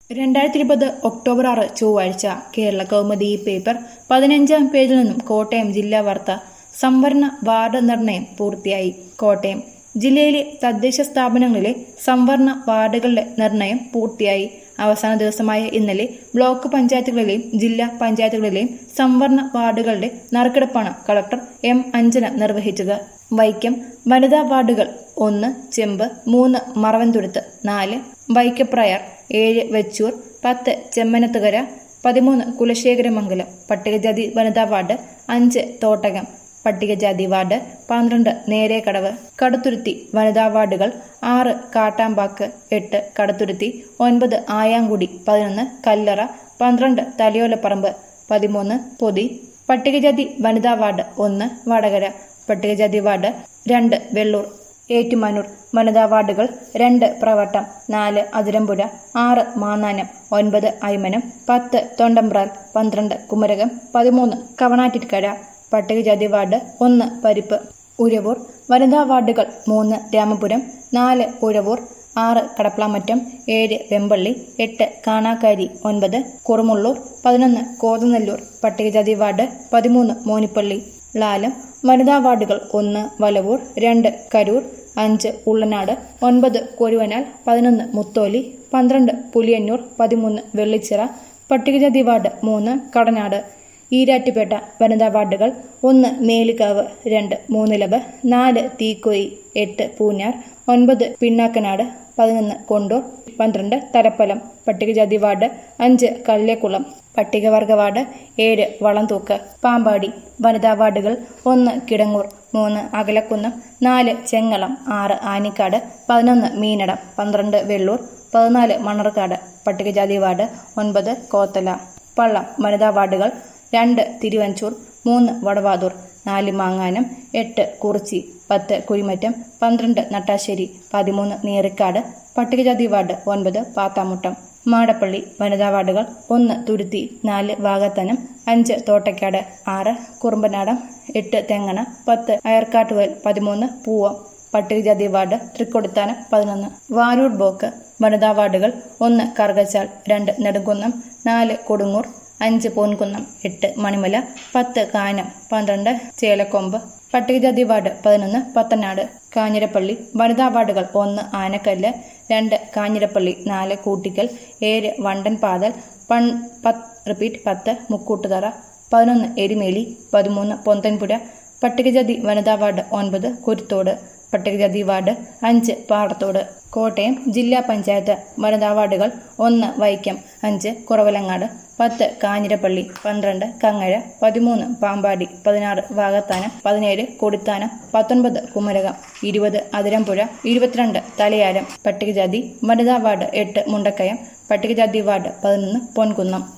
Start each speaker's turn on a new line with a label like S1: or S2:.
S1: രണ്ടായിരത്തി ഇരുപത് ഒക്ടോബർ ആറ് ചൊവ്വാഴ്ച കേരള കൗമുദി പേപ്പർ പതിനഞ്ചാം പേജിൽ നിന്നും കോട്ടയം ജില്ലാ വാർത്ത സംവരണ വാർഡ് നിർണയം പൂർത്തിയായി കോട്ടയം ജില്ലയിലെ തദ്ദേശ സ്ഥാപനങ്ങളിലെ സംവരണ വാർഡുകളുടെ നിർണയം പൂർത്തിയായി അവസാന ദിവസമായ ഇന്നലെ ബ്ലോക്ക് പഞ്ചായത്തുകളിലെയും ജില്ലാ പഞ്ചായത്തുകളിലെയും സംവരണ വാർഡുകളുടെ നറുക്കെടുപ്പാണ് കളക്ടർ എം അഞ്ജന നിർവഹിച്ചത് വൈക്കം വനിതാ വാർഡുകൾ ഒന്ന് ചെമ്പ് മൂന്ന് മറവൻതുരുത്ത് നാല് വൈക്കപ്രയാർ ഏഴ് വെച്ചൂർ പത്ത് ചെമ്മനത്തുകര പതിമൂന്ന് കുലശേഖരമംഗലം പട്ടികജാതി വനിതാ വാർഡ് അഞ്ച് തോട്ടകം പട്ടികജാതി വാർഡ് പന്ത്രണ്ട് നേരേക്കടവ് കടുത്തുരുത്തി വനിതാ വാർഡുകൾ ആറ് കാട്ടാമ്പാക്ക് എട്ട് കടുത്തുരുത്തി ഒൻപത് ആയാങ്കുടി പതിനൊന്ന് കല്ലറ പന്ത്രണ്ട് തലയോലപ്പറമ്പ് പതിമൂന്ന് പൊതി പട്ടികജാതി വനിതാ വാർഡ് ഒന്ന് വടകര പട്ടികജാതി വാർഡ് രണ്ട് വെള്ളൂർ ഏറ്റുമാനൂർ വനിതാ വാർഡുകൾ രണ്ട് പ്രവട്ടം നാല് അതിരമ്പുഴ ആറ് മാന്നാനം ഒൻപത് അയ്മനം പത്ത് തൊണ്ടമ്പ്രാൽ പന്ത്രണ്ട് കുമരകം പതിമൂന്ന് കവണാറ്റിക്കര പട്ടികജാതി വാർഡ് ഒന്ന് പരിപ്പ് ഉഴവൂർ വനിതാ വാർഡുകൾ മൂന്ന് രാമപുരം നാല് ഉഴവൂർ ആറ് കടപ്ലാമറ്റം ഏഴ് വെമ്പള്ളി എട്ട് കാണാക്കാരി ഒൻപത് കുറുമുള്ളൂർ പതിനൊന്ന് കോതനെല്ലൂർ പട്ടികജാതി വാർഡ് പതിമൂന്ന് മോനിപ്പള്ളി ലാലം വനിതാ വാർഡുകൾ ഒന്ന് വലവൂർ രണ്ട് കരൂർ അഞ്ച് ഉള്ളനാട് ഒൻപത് കൊരുവനാൽ പതിനൊന്ന് മുത്തോലി പന്ത്രണ്ട് പുലിയന്നൂർ പതിമൂന്ന് വെള്ളിച്ചിറ പട്ടികജാതി വാർഡ് മൂന്ന് കടനാട് ഈരാറ്റുപേട്ട വനിതാ വാർഡുകൾ ഒന്ന് മേലിക്കാവ് രണ്ട് മൂന്നിലവ് നാല് തീക്കോയി എട്ട് പൂഞ്ഞാർ ഒൻപത് പിണ്ണാക്കനാട് പതിനൊന്ന് കൊണ്ടൂർ പന്ത്രണ്ട് തലപ്പലം പട്ടികജാതി വാർഡ് അഞ്ച് കല്ലേക്കുളം പട്ടികവർഗ വാർഡ് ഏഴ് വളംതൂക്ക് പാമ്പാടി വനിതാ വാർഡുകൾ ഒന്ന് കിടങ്ങൂർ മൂന്ന് അകലക്കുന്നം നാല് ചെങ്ങളം ആറ് ആനിക്കാട് പതിനൊന്ന് മീനടം പന്ത്രണ്ട് വെള്ളൂർ പതിനാല് മണർക്കാട് പട്ടികജാതി വാർഡ് ഒൻപത് കോത്തല പള്ളം വനിതാ വാർഡുകൾ രണ്ട് തിരുവഞ്ചൂർ മൂന്ന് വടവാതൂർ നാല് മാങ്ങാനം എട്ട് കുറിച്ചി പത്ത് കുഴിമറ്റം പന്ത്രണ്ട് നട്ടാശ്ശേരി പതിമൂന്ന് നീറിക്കാട് പട്ടികജാതി വാർഡ് ഒൻപത് പാത്താമുട്ടം മാടപ്പള്ളി വനിതാ വാർഡുകൾ ഒന്ന് തുരുത്തി നാല് വാകത്തനം അഞ്ച് തോട്ടയ്ക്കാട് ആറ് കുറുമ്പനാടം എട്ട് തെങ്ങണ പത്ത് അയർക്കാട്ടുവയൽ പതിമൂന്ന് പൂവം പട്ടികജാതി വാർഡ് തൃക്കൊടിത്താനം പതിനൊന്ന് വാരൂർ ബ്ലോക്ക് വനിതാ വാർഡുകൾ ഒന്ന് കറുകച്ചാൽ രണ്ട് നെടുങ്കുന്നം നാല് കൊടുങ്ങൂർ അഞ്ച് പോൻകുന്നം എട്ട് മണിമല പത്ത് കാനം പന്ത്രണ്ട് ചേലക്കൊമ്പ് പട്ടികജാതി വാർഡ് പതിനൊന്ന് പത്തനാട് കാഞ്ഞിരപ്പള്ളി വനിതാ വാർഡുകൾ ഒന്ന് ആനക്കല്ല് രണ്ട് കാഞ്ഞിരപ്പള്ളി നാല് കൂട്ടിക്കൽ ഏഴ് വണ്ടൻ പാതൽ പൺ പത്ത് റിപ്പീറ്റ് പത്ത് മുക്കൂട്ടുതറ പതിനൊന്ന് എരിമേലി പതിമൂന്ന് പൊന്തൻപുര പട്ടികജാതി വനിതാ വാർഡ് ഒൻപത് കുരുത്തോട് പട്ടികജാതി വാർഡ് അഞ്ച് പാടത്തോട് കോട്ടയം ജില്ലാ പഞ്ചായത്ത് വനിതാ വാർഡുകൾ ഒന്ന് വൈക്കം അഞ്ച് കുറവലങ്ങാട് പത്ത് കാഞ്ഞിരപ്പള്ളി പന്ത്രണ്ട് കങ്ങഴ പതിമൂന്ന് പാമ്പാടി പതിനാറ് വാകത്താനം പതിനേഴ് കൊടിത്താനം പത്തൊൻപത് കുമരകം ഇരുപത് അതിരമ്പുഴ ഇരുപത്തിരണ്ട് തലയാരം പട്ടികജാതി വനിതാ വാർഡ് എട്ട് മുണ്ടക്കയം പട്ടികജാതി വാർഡ് പതിനൊന്ന് പൊൻകുന്നം